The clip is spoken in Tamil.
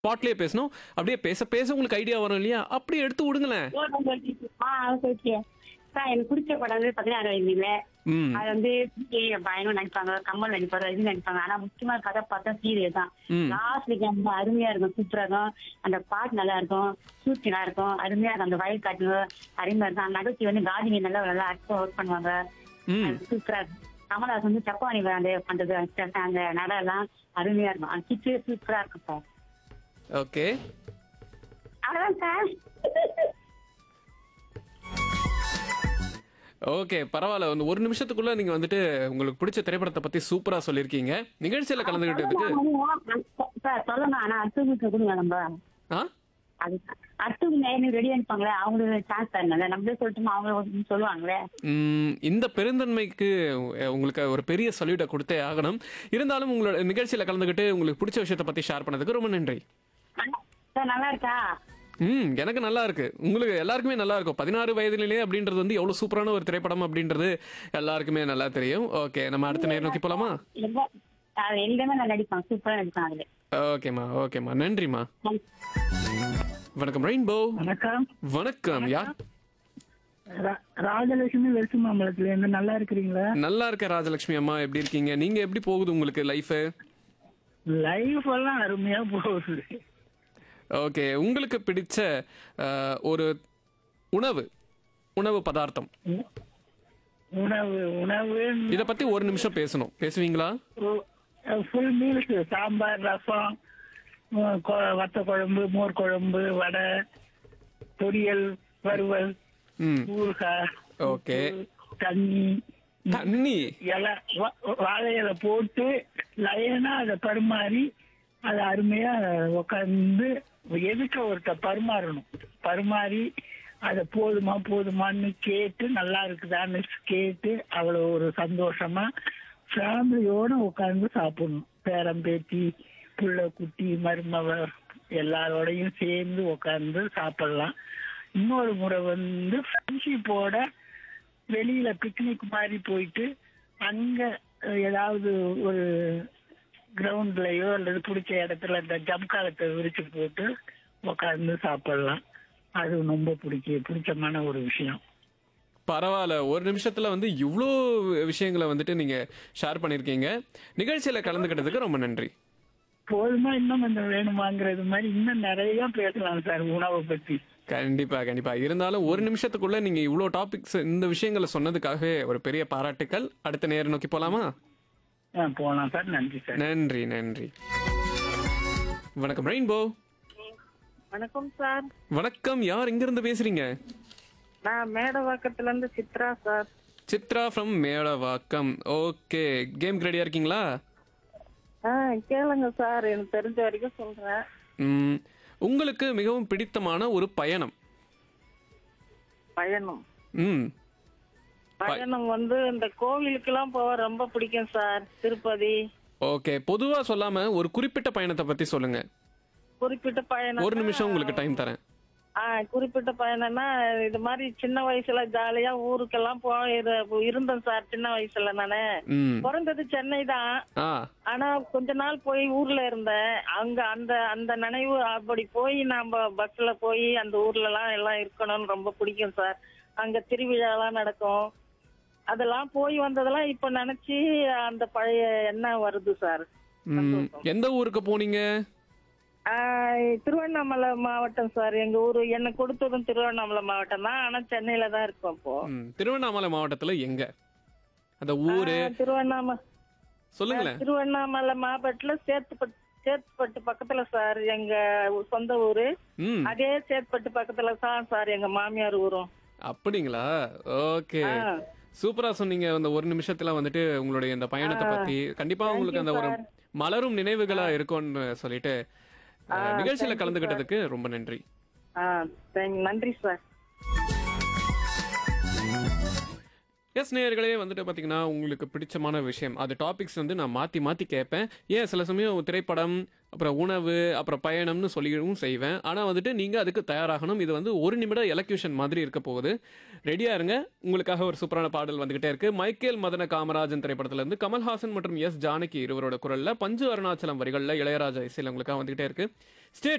ஸ்பாட்லயே பேசணும் அப்படியே பேச பேச உங்களுக்கு ஐடியா வரும் இல்லையா அப்படியே எடுத்து விடுங்களேன் ஆ ஓகே சார் எனக்கு பிடிச்ச படம் வந்து பதினாறு வயதுல ம் அது வந்து பயனும் நடிப்பாங்க கமல் நடிப்பாரு ரஜினி நடிப்பாங்க ஆனா முக்கியமா கதை பார்த்தா சீரியல் தான் ம். லாஸ்ட்ல ரொம்ப அருமையா இருக்கும் சூப்பரா இருக்கும் அந்த பாட்டு நல்லா இருக்கும் ஷூட் நல்லா இருக்கும் அருமையா இருக்கும் அந்த வயல் காட்டு அருமையா இருக்கும் அந்த நகைச்சி வந்து கார்டனிங் நல்லா நல்லா அற்புதம் ஒர்க் பண்ணுவாங்க ம் அது சூப்பரா இருக்கும் கமல்ஹாசன் வந்து சப்பானி அந்த பண்றது அந்த நடை எல்லாம் அருமையா இருக்கும் அந்த கிச்சு சூப்பரா இருக்கும் சார் ஓகே அவ்வளவுதான் சார் ஓகே பரவாயில்ல வந்து ஒரு நிமிஷத்துக்குள்ள நீங்க வந்துட்டு உங்களுக்கு பிடிச்ச திரைப்படத்தை பத்தி சூப்பரா சொல்லியிருக்கீங்க நிகழ்ச்சியில கலந்துகிட்டதுக்கு சார் சொல்லணும் ஆனா அடுத்தவங்களுக்கு கொடுங்க நம்ம ஆ அது அடுத்தவங்க நேரம் ரெடி அனுப்பாங்களே அவங்களுக்கு சான்ஸ் தரணும்ல நம்மளே சொல்லிட்டோமா அவங்க வந்து சொல்லுவாங்களே ம், இந்த பெருந்தன்மைக்கு அஹ், உங்களுக்கு ஒரு பெரிய சல்யூட்டை கொடுத்தே ஆகணும் இருந்தாலும் உங்களோட நிகழ்ச்சியில கலந்துக்கிட்டு உங்களுக்கு பிடிச்ச விஷயத்தை பத்தி ஷேர் பண்ணதுக்கு ரொம்ப நன்றி சார் நல்லா இருக்கா ம் எனக்கு நல்லா இருக்கு உங்களுக்கு எல்லாருக்குமே நல்லா இருக்கும் பதினாறு வயதிலே அப்படின்றது வந்து எவ்வளவு சூப்பரான ஒரு திரைப்படம் அப்படின்றது எல்லாருக்குமே நல்லா தெரியும் ஓகே நம்ம அடுத்த நேரம் நோக்கி போலாமா எல்லாம் அது எல்லாமே நான் நடிப்பான் சூப்பரா நடிப்பான் அதுல ஓகேம்மா ஓகேம்மா நன்றிம்மா வணக்கம் ரெயின்போ வணக்கம் வணக்கம் யார் ரா- ராஜலட்சுமி வெறுசு மாம்பழத்துல இருந்து நல்லா இருக்கிறீங்களா நல்லா இருக்க ராஜலட்சுமி அம்மா எப்படி இருக்கீங்க நீங்க எப்படி போகுது உங்களுக்கு லைஃப் லைஃப் எல்லாம் அருமையா போகுது ஓகே உங்களுக்கு பிடிச்ச அஹ், ஒரு உணவு உணவு பதார்த்தம் உ- உணவு உணவு இத பத்தி ஒரு நிமிஷம் பேசணும் பேசுவீங்களா ஃபுல் மீல்ஸ் சாம்பார் ரசம் உ- கொ- வத்த குழம்பு மோர் குழம்பு வடை பொரியல் வறுவல் ம் ஊறுகாய் ஓகே தண்ணி தண்ணி இலை வா- வாழை இலை போட்டு லயனா அதை பரிமாறி அதை அருமையா உட்காந்து எதுக்க ஒருத்த பரிமாறணும் பரிமாறி அதை போதுமா போதுமான்னு கேட்டு நல்லா இருக்குதான்னு கேட்டு அவ்வளோ ஒரு சந்தோஷமா ஃபேமிலியோட உட்காந்து சாப்பிடணும் பேரம் பேத்தி புள்ள குட்டி மருமவ எல்லாரோடையும் சேர்ந்து உட்காந்து சாப்பிடலாம் இன்னொரு முறை வந்து ஃப்ரெண்ட்ஷிப்போட வெளியில பிக்னிக் மாதிரி போயிட்டு அங்க அஹ், ஏதாவது ஒரு கிரவுண்ட்லயோ அல்லது பிடிச்ச இடத்துல இந்த ஜம்காலத்தை விரிச்சு போட்டு உட்காந்து சாப்பிடலாம் அது ரொம்ப பிடிக்க பிடிச்சமான ஒரு விஷயம் பரவாயில்ல ஒரு நிமிஷத்துல வந்து இவ்வளோ விஷயங்களை வந்துட்டு நீங்க ஷேர் பண்ணிருக்கீங்க நிகழ்ச்சியில கலந்துக்கிட்டதுக்கு ரொம்ப நன்றி போதுமா இன்னும் கொஞ்சம் வேணுமாங்கிறது மாதிரி இன்னும் நிறைய பேசலாம் சார் உணவை பத்தி கண்டிப்பா கண்டிப்பா இருந்தாலும் ஒரு நிமிஷத்துக்குள்ள நீங்க இவ்வளோ டாபிக்ஸ் இந்த விஷயங்களை சொன்னதுக்காகவே ஒரு பெரிய பாராட்டுக்கள் அடுத்த நேரம் நோக்கி போலாமா ஆ, போலாம் சார் நன்றி சார் நன்றி நன்றி வணக்கம் ரெயின்போ வணக்கம் சார் வணக்கம் யார் இங்கிருந்து பேசுறீங்க நான் மேடவாக்கத்துல இருந்து Chitra sir Chitra from Medavakkam okay game ரெடியா இருக்கீங்களா ஆ கேளுங்க சார் எனக்கு தெரிஞ்ச வரைக்கும் சொல்றேன் ம், உங்களுக்கு மிகவும் பிடித்தமான ஒரு பயணம் பயணம் ம் பயணம் வந்து இந்த கோவிலுக்கெல்லாம் போக ரொம்ப பிடிக்கும் சார் திருப்பதி ஓகே பொதுவா சொல்லாம ஒரு குறிப்பிட்ட பயணத்தை பத்தி சொல்லுங்க குறிப்பிட்ட பயணம் ஒரு நிமிஷம் உங்களுக்கு டைம் தரேன் ஆ குறிப்பிட்ட பயணம்னா இது மாதிரி சின்ன வயசுல ஜாலியா ஊருக்கெல்லாம் போய் இரு- இருந்தேன் சார் சின்ன வயசுல நானு ம் பிறந்தது சென்னை தான் ஆ ஆனா கொஞ்ச நாள் போய் ஊர்ல இருந்தேன் அங்க அந்த அந்த நினைவு அப்படி போய் நாம பஸ்ல போய் அந்த ஊர்ல எல்லாம் எல்லாம் இருக்கணும்னு ரொம்ப பிடிக்கும் சார் அங்க திருவிழாலாம் நடக்கும் அதெல்லாம் போய் வந்ததெல்லாம் இப்ப நினைச்சு அந்த பழைய எண்ணம் வருது சார் ம், எந்த ஊருக்கு போனீங்க ஆஹ் திருவண்ணாமலை மாவட்டம் சார் எங்க ஊரு என்ன கொடுத்ததும் திருவண்ணாமலை மாவட்டம் தான் ஆனா சென்னையில தான் இருக்கோம் இப்போ ம், திருவண்ணாமலை மாவட்டத்துல எங்க அந்த ஊரு ஆஹ் திருவண்ணாமலை சொல்லுங்களேன் திருவண்ணாமலை மாவட்டத்துல சேத்துப்பட்டு சேத்துப்பட்டு பக்கத்துல சார் எங்க சொந்த ஊரு ம் அதே சேத்துப்பட்டு பக்கத்துல தான் சார் எங்க மாமியார் ஊரும் அப்படிங்களா ஓகே ஆ. சூப்பரா சொன்னீங்க அந்த ஒரு நிமிஷத்துல வந்துட்டு உங்களுடைய இந்த பயணத்தை பத்தி கண்டிப்பா உங்களுக்கு அந்த ஒரு மலரும் நினைவுகளா இருக்கும்னு சொல்லிட்டு அஹ், நிகழ்ச்சியில கலந்துகிட்டதுக்கு ரொம்ப நன்றி ஆ thank- நன்றி சார் எஸ் நேயர்களே வந்துட்டு பார்த்தீங்கன்னா உங்களுக்கு பிடிச்சமான விஷயம் அது டாபிக்ஸ் வந்து நான் மாற்றி மாற்றி கேட்பேன் ஏன் சில சமயம் திரைப்படம் அப்புறம் உணவு அப்புறம் பயணம்னு சொல்லியும் செய்வேன் ஆனால் வந்துட்டு நீங்கள் அதுக்கு தயாராகணும் இது வந்து ஒரு நிமிட எலக்யூஷன் மாதிரி இருக்க போகுது ரெடியாக இருங்க உங்களுக்காக ஒரு சூப்பரான பாடல் வந்துகிட்டே இருக்கு மைக்கேல் மதன காமராஜன் திரைப்படத்திலிருந்து கமல்ஹாசன் மற்றும் எஸ் ஜானகி இருவரோட குரலில் பஞ்சு அருணாச்சலம் வரிகளில் இளையராஜா இசையில் உங்களுக்காக வந்துகிட்டே இருக்கு ஸ்டே